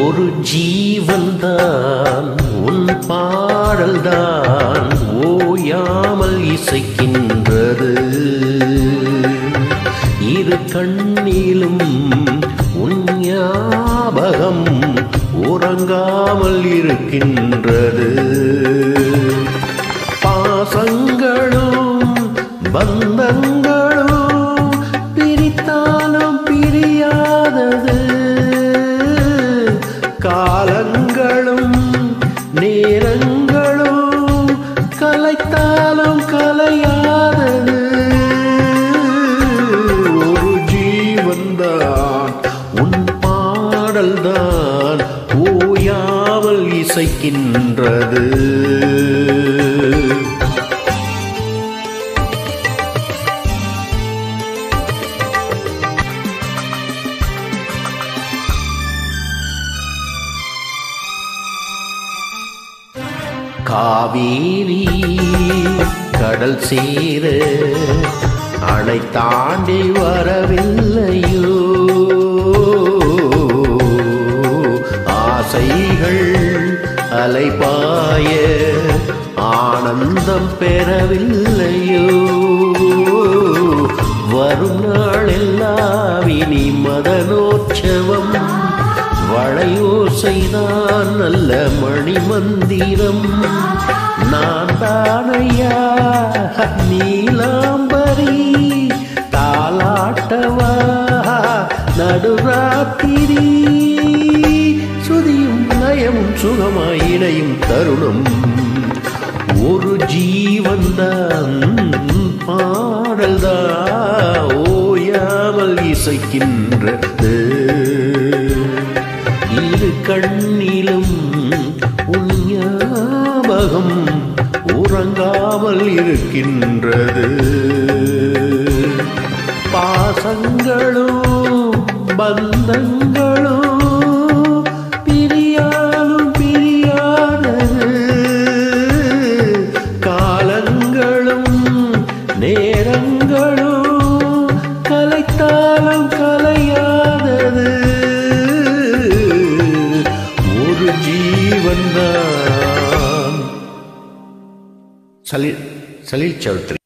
ஒரு ஜீவன்தான் உன் பாடல்தான் ஓயாமல் இசைக்கின்றது இரு கண்ணிலும் உன் ஞாபகம் உறங்காமல் இருக்கின்றது பாசங்களும் பந்தங்களும் பிரித்தாலும் பிரியாதது காலங்களும் நேரங்களும் கலைத்தாலும் கலையாதது ஒரு ஜீவன்தான் உன் பாடல்தான் ஓயாமல் இசைக்கின்றது காவேரி கடல் சேர அணை தாண்டி வரவில்லையோ ஆசைகள் அலைபாய ஆனந்தம் பெறவில்லையோ வரும் நாளெல்லாம் இனி மதனோற்சவம் வளையோசைதான் நல்ல மணிமந்திரம் நான் தானையா நீலாம்பரி தாலாட்டவா நடுராத்திரி சுதியும் நயமும் சுகமாய் இணையும் தருணம் ஒரு ஜீவன்தான் பாடல்தான் ஓயாமல் இசைக்கின்றது இரு கண்ணிலும் உன் ஞாபகம் உறங்காமல் இருக்கின்றது பாசங்களும் பந்தங்களும் பிரியாலும் பிரியாதது காலங்களும் நேரங்களும் கலைத்தாலும் கலையாதது ஒரு ஜீவன்தான் சலீல் சலீல் சௌத்ரி